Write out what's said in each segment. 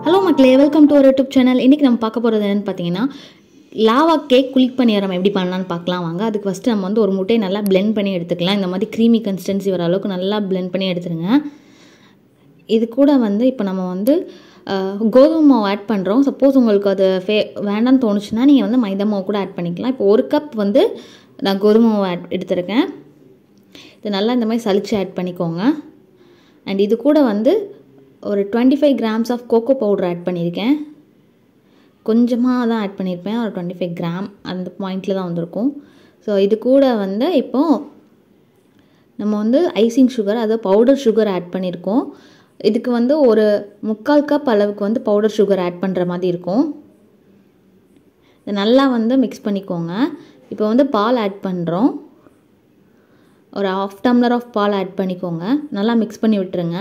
hello மக்களே welcome to ஒரு YouTube channel இன்றைக்கி நம்ம பார்க்க போகிறது என்னென்னு பார்த்தீங்கன்னா லாவா கேக் குளிக் பணியாரம் எப்படி பண்ணலான்னு பார்க்கலாம் வாங்க அதுக்கு ஃபஸ்ட்டு நம்ம வந்து ஒரு முட்டையை நல்லா blend பண்ணி எடுத்துக்கலாம் இந்த மாதிரி க்ரீமி கன்சிஸ்டன்சி வர அளவுக்கு நல்லா blend பண்ணி எடுத்துருங்க இது கூட வந்து இப்போ நம்ம வந்து அஹ், கோதுமை மாவு ஆட் பண்ணுறோம் சப்போஸ் உங்களுக்கு அது ஃபே வேண்டாம்னு தோணுச்சுன்னா நீங்கள் வந்து மைதா மாவு கூட ஆட் பண்ணிக்கலாம் இப்போ ஒரு கப் வந்து நான் கோதுமை மாவு ஆட் எடுத்திருக்கேன் இது நல்லா இந்த மாதிரி சலிச்சு ஆட் பண்ணிக்கோங்க அண்ட் இது கூட வந்து ஒரு twenty five grams of cocoa powder add பண்ணியிருக்கேன் கொஞ்சமாக தான் ஆட் பண்ணியிருப்பேன் ஒரு டுவெண்ட்டி ஃபைவ் கிராம் அந்த பாயிண்டில் தான் வந்திருக்கும் ஸோ இது கூட வந்து இப்போது நம்ம வந்து ஐசிங் சுகர் அதாவது பவுடர் சுகர் ஆட் பண்ணியிருக்கோம் இதுக்கு வந்து ஒரு முக்கால் கப் அளவுக்கு வந்து பவுடர் சுகர் ஆட் பண்ணுற மாதிரி இருக்கும் இது நல்லா வந்து மிக்ஸ் பண்ணிக்கோங்க இப்போ வந்து பால் ஆட் பண்ணுறோம் ஒரு ஆஃப் டம்ளர் ஆஃப் பால் ஆட் பண்ணிக்கோங்க நல்லா மிக்ஸ் பண்ணி விட்டுருங்க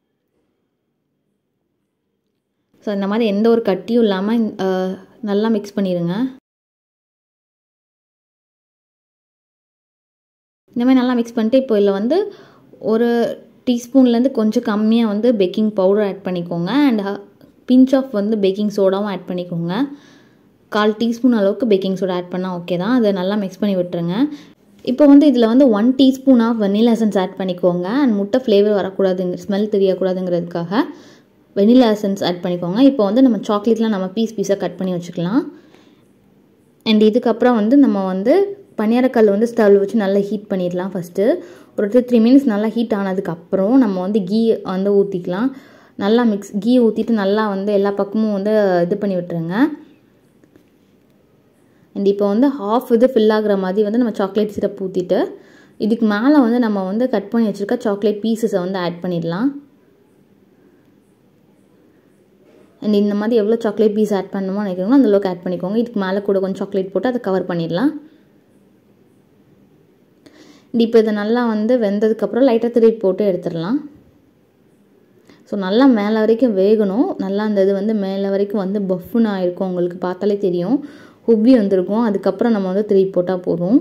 ஸோ இந்த மாதிரி எந்த ஒரு கட்டியும் இல்லாமல் நல்லா மிக்ஸ் பண்ணிடுங்க இந்த மாதிரி நல்லா மிக்ஸ் பண்ணிட்டு இப்போ இதில் வந்து ஒரு டீஸ்பூன்லேருந்து கொஞ்சம் கம்மியாக வந்து பேக்கிங் பவுடர் ஆட் பண்ணிக்கோங்க அண்ட் பிஞ்ச் ஆஃப் வந்து பேக்கிங் சோடாவும் ஆட் பண்ணிக்கோங்க கால் டீஸ்பூன் அளவுக்கு பேக்கிங் சோடா ஆட் பண்ணால் ஓகே தான் அதை நல்லா மிக்ஸ் பண்ணி விட்டுருங்க இப்போ வந்து இதில் வந்து one teaspoon of vanilla essence add பண்ணிக்கோங்க அண்ட் முட்டை ஃப்ளேவர் வரக்கூடாதுங்க ஸ்மெல் தெரியக்கூடாதுங்கிறதுக்காக வெனிலா எசன்ஸ் ஆட் பண்ணிக்கோங்க இப்போ வந்து நம்ம சாக்லேட்லாம் நம்ம பீஸ் பீஸாக கட் பண்ணி வச்சுக்கலாம் அண்ட் இதுக்கப்புறம் வந்து நம்ம வந்து பனியாரக்கல் வந்து ஸ்டவ் வச்சு நல்லா ஹீட் பண்ணிடலாம் ஃபஸ்ட்டு ஒரு டூ த்ரீ மினிட்ஸ் நல்லா ஹீட் ஆனதுக்கப்புறம் நம்ம வந்து கீ வந்து ஊற்றிக்கலாம் நல்லா மிக்ஸ் கீ ஊற்றிட்டு நல்லா வந்து எல்லா பக்கமும் வந்து இது பண்ணி விட்டுருங்க அண்ட் இப்போ வந்து ஹாஃப் இது ஃபில் ஆகுற மாதிரி வந்து நம்ம சாக்லேட் சிரப் ஊற்றிட்டு இதுக்கு மேலே வந்து நம்ம வந்து கட் பண்ணி வச்சுருக்க சாக்லேட் பீசஸை வந்து ஆட் பண்ணிடலாம் அண்ட் இந்த மாதிரி எவ்வளோ சாக்லேட் பீஸ் ஆட் பண்ணணுமோ நினைக்கிறீங்களோ அந்த அளவுக்கு ஆட் பண்ணிக்கோங்க இதுக்கு மேலே கூட கொஞ்சம் சாக்லேட் போட்டு அதை கவர் பண்ணிடலாம் இப்போ இதை நல்லா வந்து வெந்ததுக்கப்புறம் லைட்டாக திருப்பி போட்டு எடுத்துடலாம் ஸோ நல்லா மேலே வரைக்கும் வேகணும் நல்லா அந்த இது வந்து மேலே வரைக்கும் வந்து பஃப்னு ஆயிருக்கும் உங்களுக்கு பார்த்தாலே தெரியும் உப்பி வந்திருக்கும் அதுக்கப்புறம் நம்ம வந்து திருப்பி போட்டால் போதும்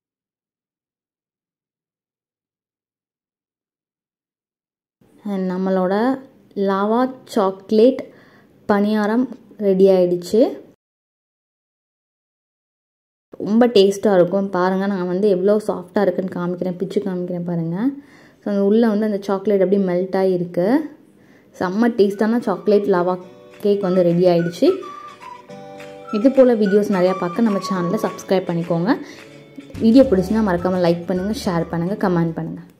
அண்ட் நம்மளோட லாவா சாக்லேட் பணியாரம் ரெடி ஆயிடுச்சு ரொம்ப டேஸ்ட்டாக இருக்கும் பாருங்கள் நான் வந்து எவ்வளோ சாஃப்டாக இருக்குன்னு காமிக்கிறேன் பிச்சு காமிக்கிறேன் பாருங்கள் ஸோ அந்த உள்ளே வந்து அந்த சாக்லேட் அப்படியே மெல்ட் ஆகிருக்கு செம்ம டேஸ்டான சாக்லேட் லாவா கேக் வந்து ரெடி ஆயிடுச்சு இது போல் வீடியோஸ் நிறையா பார்க்க நம்ம சேனலை சப்ஸ்கிரைப் பண்ணிக்கோங்க வீடியோ பிடிச்சினா மறக்காமல் லைக் பண்ணுங்கள் ஷேர் பண்ணுங்கள் கமெண்ட் பண்ணுங்கள்